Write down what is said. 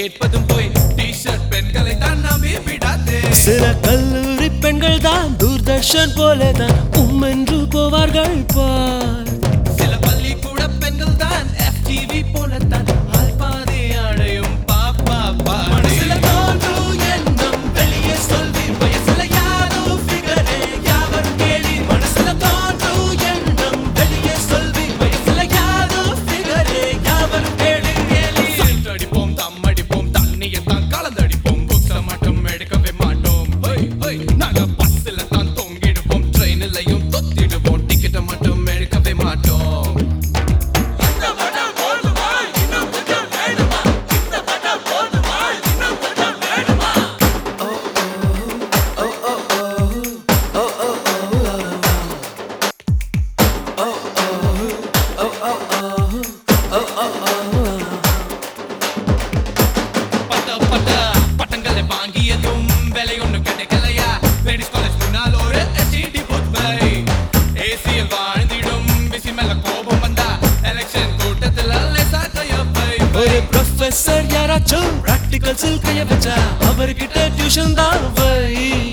கேட்பதும் போய் டி-ஷர்ட் பெண்களை தான் நம்பி விடாதே சில கல்லூரி பெண்கள் தான் தூர்தர்ஷன் போலதான் உம்மென்று போவார்கள் பார் சில பள்ளிக்கூட பெண்கள் தான் FTV போலத்தான் ஆய்பாதை அடையும் பாப்பா பாடி சில தோன்றும் எண்ணம் வெளியே சொல்லி வயசுல யாரோ ஃபிகரே யாவரும் கேளி மனசுல தோன்றும் எண்ணம் வெளியே சொல்லி வயசுல யாரோ ஃபிகரே யாவரும் கேளி கேளி அடிப்போம் தம் அடிப்போம் தண்ணியை தான் கலந்தடிப்போம் புக்ஸ மட்டும் எடுக்கவே மாட்டோம் ஹொய், ஹொய். நாங்க பஸ்ல தான் தொங்கிடுவோம் ட்ரெயின்லயும் தொத்திடுவோம் டிக்கெட்டை மட்டும் எடுக்கவே மாட்டோம் பட்ட பட்ட பட்டங்களை வாங்கியதும் விலை ஒண்ணு கிடைக்கலையா லேடிஸ் காலேஜ் முன்னால் ஒரு STD booth பை ஏசியில் வாழ்ந்திடும் பிசி மேல கோபம் வந்தா எலெக்ஷன் கூட்டத்தில் லேசா கையப்பை ஒரு ப்ரொஃபசர் யாராச்சும் பிராக்டிகல்ஸில் கைய வச்சா அவர்கிட்ட டியூஷன் தான் வை